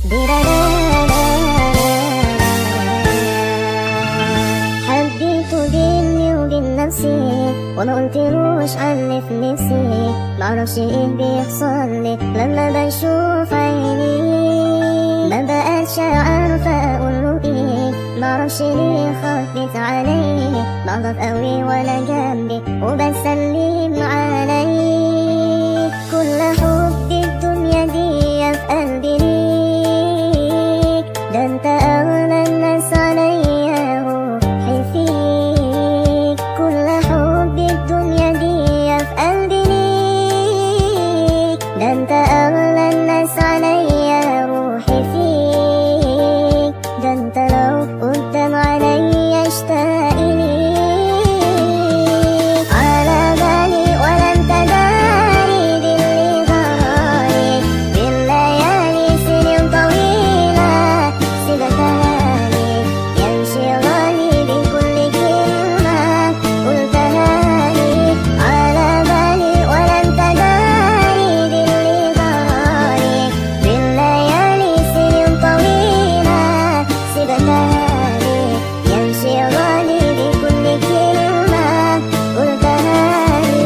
حبيته بيني وبين نفسي وما قلتلوش عني في نفسي معرفش ايه بيحصل لي لما بشوف عيني ما بقتش عارفة اقوله ايه معرفش ليه خبت عليه بغضب قوي وانا جنبي وبسلم عليه كل حب الدنيا دي في قلبي ليك ده انت اغلى الناس عليا روحي فيك كل حب الدنيا دي في قلبي ليك ده انت اغلى الناس عليا روحي فيك ده انت لو قدام عليا اشتاق ليك على بالي ولا انت داري باللي جرالي بالليالي سنين طويلة سبتها لي يمشي غالي بكل كلمة قلتها لي على بالي ولا انت داري باللي جرالي بالليالي سنين طويلة سبتها لي يمشي غالي بكل كلمة قلتها لي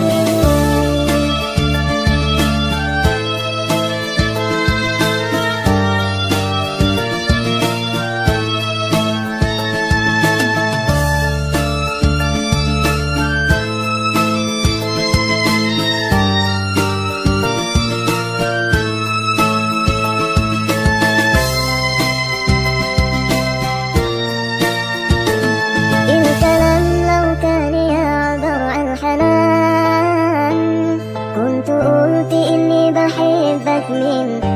الكلام لو كان يعبر عن حنان كنت قلت إني بحبك من